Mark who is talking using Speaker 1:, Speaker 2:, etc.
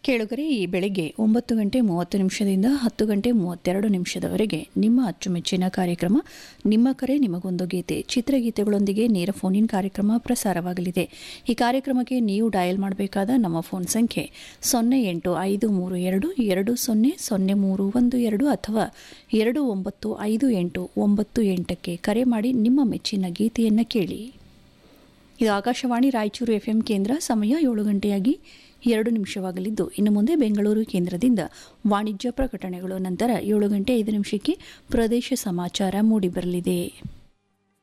Speaker 1: ಕೇಳುಗರೆ ಈ ಬೆಳಗ್ಗೆ ಒಂಬತ್ತು ಗಂಟೆ ಮೂವತ್ತು ನಿಮಿಷದಿಂದ ಹತ್ತು ಗಂಟೆ ಮೂವತ್ತೆರಡು ನಿಮಿಷದವರೆಗೆ ನಿಮ್ಮ ಅಚ್ಚುಮೆಚ್ಚಿನ ಕಾರ್ಯಕ್ರಮ ನಿಮ್ಮ ಕರೆ ನಿಮಗೊಂದು ಗೀತೆ ಚಿತ್ರಗೀತೆಗಳೊಂದಿಗೆ ನೇರ ಫೋನ್ ಇನ್ ಕಾರ್ಯಕ್ರಮ ಪ್ರಸಾರವಾಗಲಿದೆ ಈ ಕಾರ್ಯಕ್ರಮಕ್ಕೆ ನೀವು ಡಯಲ್ ಮಾಡಬೇಕಾದ ನಮ್ಮ ಫೋನ್ ಸಂಖ್ಯೆ ಸೊನ್ನೆ ಎಂಟು ಐದು ಮೂರು ಎರಡು ಎರಡು ಸೊನ್ನೆ ಸೊನ್ನೆ ಮೂರು ಒಂದು ಎರಡು ಅಥವಾ ಎರಡು ಒಂಬತ್ತು ಐದು ಎಂಟು ಒಂಬತ್ತು ಎಂಟಕ್ಕೆ ಕರೆ ಮಾಡಿ ನಿಮ್ಮ ಮೆಚ್ಚಿನ ಗೀತೆಯನ್ನು ಕೇಳಿ ಇದು ಆಕಾಶವಾಣಿ ರಾಯಚೂರು ಎಫ್ಎಂ ಕೇಂದ್ರ ಸಮಯ ಏಳು ಗಂಟೆಯಾಗಿ ಎರಡು ನಿಮಿಷವಾಗಲಿದ್ದು ಇನ್ನು ಮುಂದೆ ಬೆಂಗಳೂರು ಕೇಂದ್ರದಿಂದ ವಾಣಿಜ್ಯ ಪ್ರಕಟಣೆಗಳು ನಂತರ ಏಳು ಗಂಟೆ ಐದು ನಿಮಿಷಕ್ಕೆ ಪ್ರದೇಶ ಸಮಾಚಾರ ಮೂಡಿಬರಲಿದೆ